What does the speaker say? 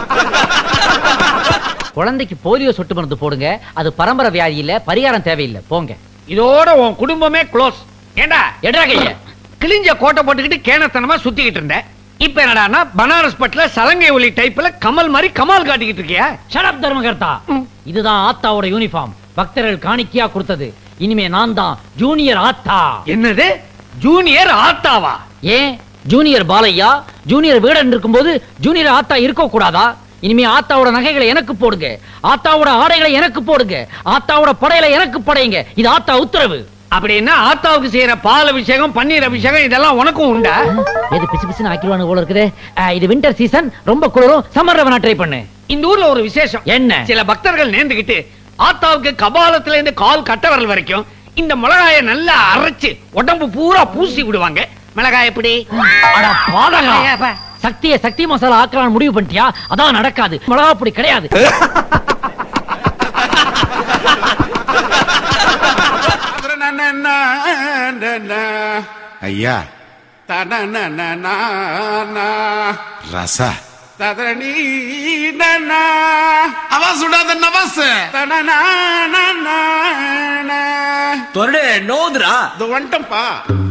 குழந்தைக்கு போலியோ சொட்டு மருந்து போடுங்க அது பரம்பரை வியாதி இல்ல பரிகாரம் தேவையில்லை போங்க இதோட உன் குடும்பமே க்ளோஸ் ஏண்டா எட்ரா கைய கிழிஞ்ச கோட்டை போட்டுக்கிட்டு கேனத்தனமா சுத்திக்கிட்டு இருந்தேன் இப்ப என்னடான்னா பனாரஸ் பட்ல சலங்கை ஒலி டைப்ல கமல் மாதிரி கமால் காட்டிக்கிட்டு இருக்கியா ஷடப் தர்மகர்த்தா இதுதான் ஆத்தாவோட யூனிஃபார்ம் பக்தர்கள் காணிக்கையா கொடுத்தது இனிமே நான் தான் ஜூனியர் ஆத்தா என்னது ஜூனியர் ஆத்தாவா ஏன் ஜூனியர் பாலையா ஜூனியர் வீடன் இருக்கும்போது ஜூனியர் ஆத்தா இருக்க கூடாதா இனிமே ஆத்தாவோட நகைகளை எனக்கு போடுங்க ஆத்தாவோட ஆடைகளை எனக்கு போடுங்க ஆத்தாவோட படையில எனக்கு படையுங்க இது ஆத்தா உத்தரவு அப்படின்னா ஆத்தாவுக்கு செய்யற பால் அபிஷேகம் பன்னீர் அபிஷேகம் இதெல்லாம் உனக்கும் உண்டா எது பிசு பிசுன்னு ஆக்கிடுவானு போல இருக்குது அஹ், இது வின்டர் சீசன் ரொம்ப குளிரும் சம்மர் வேணா ட்ரை பண்ணு இந்த ஊர்ல ஒரு விசேஷம் என்ன? சில பக்தர்கள் நேர்ந்துகிட்டு ஆத்தாவுக்கு கபாலத்துல இருந்து கால் கட்ட வரல் வரைக்கும் இந்த மிளகாய நல்லா அரைச்சு உடம்பு பூரா பூசி விடுவாங்க மிளகாய் எப்படி அட பாதகா ஐயாப்பா. சக்திய சக்தி மசாலா ஆக்கலாம் முடிவு பண்ணிட்டியா அதான் நடக்காது மிளகா பொடி கிடையாது ஐயா ரச அவா சுடாத நவாஸ் தொரடு நோதுரா வந்துட்டம்பா